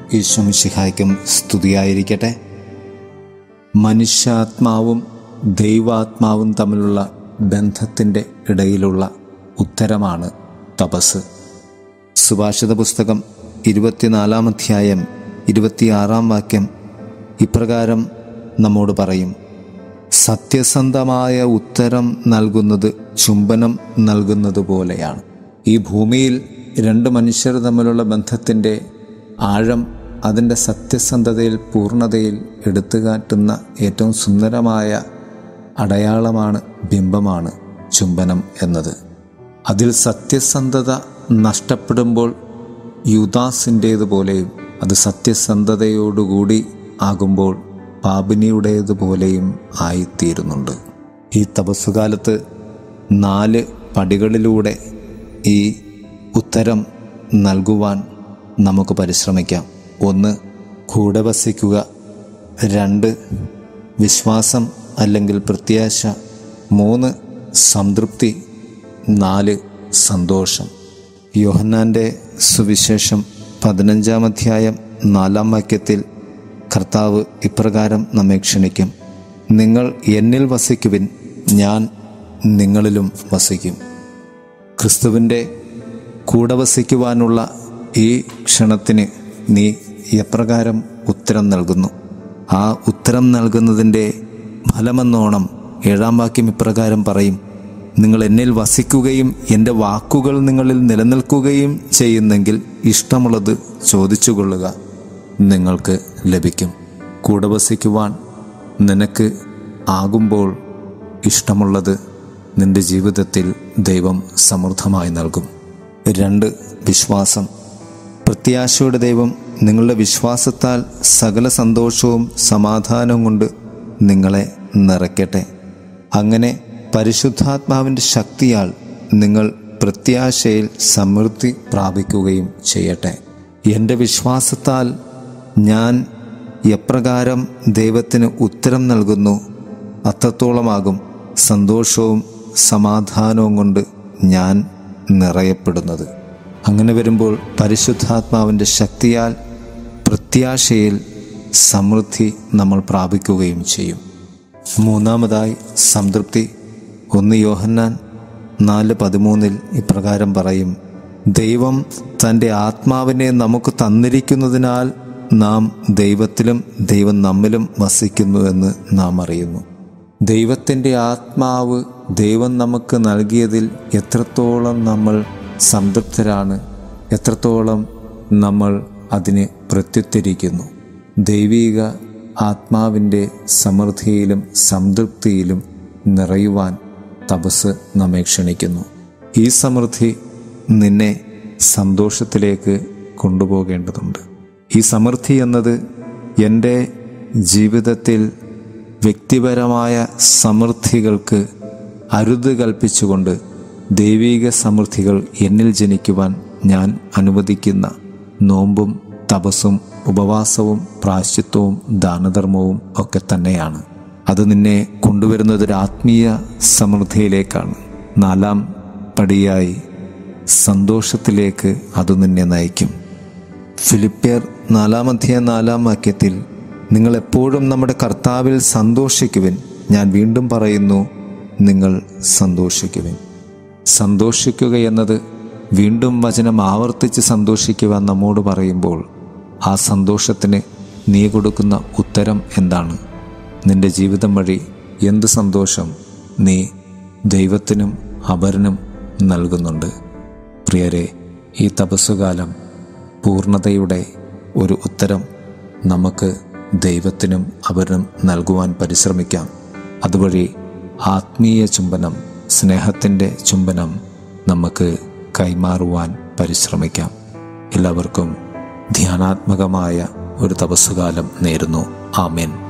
ഈശ്വമിശിഹായ്ക്കും സ്തുതിയായിരിക്കട്ടെ മനുഷ്യാത്മാവും ദൈവാത്മാവും തമ്മിലുള്ള ബന്ധത്തിൻ്റെ ഇടയിലുള്ള ഉത്തരമാണ് തപസ് സുഭാഷിത പുസ്തകം ഇരുപത്തിനാലാം അധ്യായം ഇരുപത്തിയാറാം വാക്യം ഇപ്രകാരം നമ്മോട് പറയും സത്യസന്ധമായ ഉത്തരം നൽകുന്നത് ചുംബനം നൽകുന്നത് പോലെയാണ് ഈ ഭൂമിയിൽ രണ്ട് മനുഷ്യർ തമ്മിലുള്ള ബന്ധത്തിൻ്റെ ആഴം അതിൻ്റെ സത്യസന്ധതയിൽ പൂർണ്ണതയിൽ എടുത്തുകാട്ടുന്ന ഏറ്റവും സുന്ദരമായ അടയാളമാണ് ബിംബമാണ് ചുംബനം എന്നത് അതിൽ സത്യസന്ധത നഷ്ടപ്പെടുമ്പോൾ യുദാസിൻ്റേതുപോലെയും അത് സത്യസന്ധതയോടുകൂടി ആകുമ്പോൾ പാപിനിയുടേതുപോലെയും ആയിത്തീരുന്നുണ്ട് ഈ തപസ്സുകാലത്ത് നാല് പടികളിലൂടെ ഈ ഉത്തരം നൽകുവാൻ നമുക്ക് പരിശ്രമിക്കാം ഒന്ന് കൂടെ വസിക്കുക രണ്ട് വിശ്വാസം അല്ലെങ്കിൽ പ്രത്യാശ മൂന്ന് സംതൃപ്തി നാല് സന്തോഷം യോഹന്നാൻ്റെ സുവിശേഷം പതിനഞ്ചാം അധ്യായം നാലാം വാക്യത്തിൽ കർത്താവ് ഇപ്രകാരം നമ്മെ ക്ഷണിക്കും നിങ്ങൾ എന്നിൽ വസിക്കുവിൻ ഞാൻ നിങ്ങളിലും വസിക്കും ക്രിസ്തുവിൻ്റെ കൂടെ വസിക്കുവാനുള്ള ഈ ക്ഷണത്തിന് നീ എപ്രകാരം ഉത്തരം നൽകുന്നു ആ ഉത്തരം നൽകുന്നതിൻ്റെ ഫലമെന്നോണം ഏഴാം വാക്യം ഇപ്രകാരം പറയും നിങ്ങൾ എന്നിൽ വസിക്കുകയും എൻ്റെ വാക്കുകൾ നിങ്ങളിൽ നിലനിൽക്കുകയും ചെയ്യുന്നെങ്കിൽ ഇഷ്ടമുള്ളത് ചോദിച്ചുകൊള്ളുക നിങ്ങൾക്ക് ലഭിക്കും കൂടെ വസിക്കുവാൻ നിനക്ക് ആകുമ്പോൾ ഇഷ്ടമുള്ളത് നിന്റെ ജീവിതത്തിൽ ദൈവം സമൃദ്ധമായി നൽകും രണ്ട് വിശ്വാസം പ്രത്യാശയുടെ ദൈവം നിങ്ങളുടെ വിശ്വാസത്താൽ സകല സന്തോഷവും സമാധാനവും കൊണ്ട് നിങ്ങളെ നിറയ്ക്കട്ടെ അങ്ങനെ പരിശുദ്ധാത്മാവിൻ്റെ ശക്തിയാൽ നിങ്ങൾ പ്രത്യാശയിൽ സമൃദ്ധി പ്രാപിക്കുകയും ചെയ്യട്ടെ എൻ്റെ വിശ്വാസത്താൽ ഞാൻ എപ്രകാരം ദൈവത്തിന് ഉത്തരം നൽകുന്നു അത്രത്തോളമാകും സന്തോഷവും സമാധാനവും കൊണ്ട് ഞാൻ നിറയപ്പെടുന്നത് അങ്ങനെ വരുമ്പോൾ പരിശുദ്ധാത്മാവിൻ്റെ ശക്തിയാൽ പ്രത്യാശയിൽ സമൃദ്ധി നമ്മൾ പ്രാപിക്കുകയും ചെയ്യും മൂന്നാമതായി സംതൃപ്തി ഒന്ന് യോഹന്നാൻ നാല് പതിമൂന്നിൽ ഇപ്രകാരം പറയും ദൈവം തൻ്റെ ആത്മാവിനെ നമുക്ക് തന്നിരിക്കുന്നതിനാൽ നാം ദൈവത്തിലും ദൈവം നമ്മിലും വസിക്കുന്നു എന്ന് നാം അറിയുന്നു ദൈവത്തിൻ്റെ ആത്മാവ് ദൈവം നമുക്ക് നൽകിയതിൽ എത്രത്തോളം നമ്മൾ സംതൃപ്തരാണ് എത്രത്തോളം നമ്മൾ അതിനെ പ്രത്യുത്തരിക്കുന്നു ദൈവീക ആത്മാവിൻ്റെ സമൃദ്ധിയിലും സംതൃപ്തിയിലും നിറയുവാൻ തപസ് നമ്മെ ക്ഷണിക്കുന്നു ഈ സമൃദ്ധി നിന്നെ സന്തോഷത്തിലേക്ക് കൊണ്ടുപോകേണ്ടതുണ്ട് ഈ സമൃദ്ധി എന്നത് എൻ്റെ ജീവിതത്തിൽ വ്യക്തിപരമായ സമൃദ്ധികൾക്ക് അരുത് കൽപ്പിച്ചുകൊണ്ട് ദൈവീക സമൃദ്ധികൾ എന്നിൽ ജനിക്കുവാൻ ഞാൻ അനുവദിക്കുന്ന നോമ്പും തപസ്സും ഉപവാസവും പ്രാശ്ചിത്വവും ദാനധർമ്മവും ഒക്കെ തന്നെയാണ് അത് നിന്നെ കൊണ്ടുവരുന്നത് ഒരു ആത്മീയ സമൃദ്ധിയിലേക്കാണ് നാലാം പടിയായി സന്തോഷത്തിലേക്ക് അത് നിന്നെ നയിക്കും ഫിലിപ്പിയർ നാലാമധ്യ നാലാം വാക്യത്തിൽ നിങ്ങൾ എപ്പോഴും നമ്മുടെ കർത്താവിൽ സന്തോഷിക്കുവിൻ ഞാൻ വീണ്ടും പറയുന്നു നിങ്ങൾ സന്തോഷിക്കുവിൻ സന്തോഷിക്കുക എന്നത് വീണ്ടും വചനം ആവർത്തിച്ച് സന്തോഷിക്കുവാൻ നമ്മോട് പറയുമ്പോൾ ആ സന്തോഷത്തിന് നീ കൊടുക്കുന്ന ഉത്തരം എന്താണ് നിന്റെ ജീവിതം വഴി എന്ത് സന്തോഷം നീ ദൈവത്തിനും അപരനും നൽകുന്നുണ്ട് പ്രിയരെ ഈ തപസ്സുകാലം പൂർണ്ണതയുടെ ഒരു ഉത്തരം നമുക്ക് ദൈവത്തിനും അവരും നൽകുവാൻ പരിശ്രമിക്കാം അതുവഴി ആത്മീയ ചുംബനം സ്നേഹത്തിൻ്റെ ചുംബനം നമുക്ക് കൈമാറുവാൻ പരിശ്രമിക്കാം എല്ലാവർക്കും ധ്യാനാത്മകമായ ഒരു തപസ്സുകാലം നേരുന്നു ആമേൻ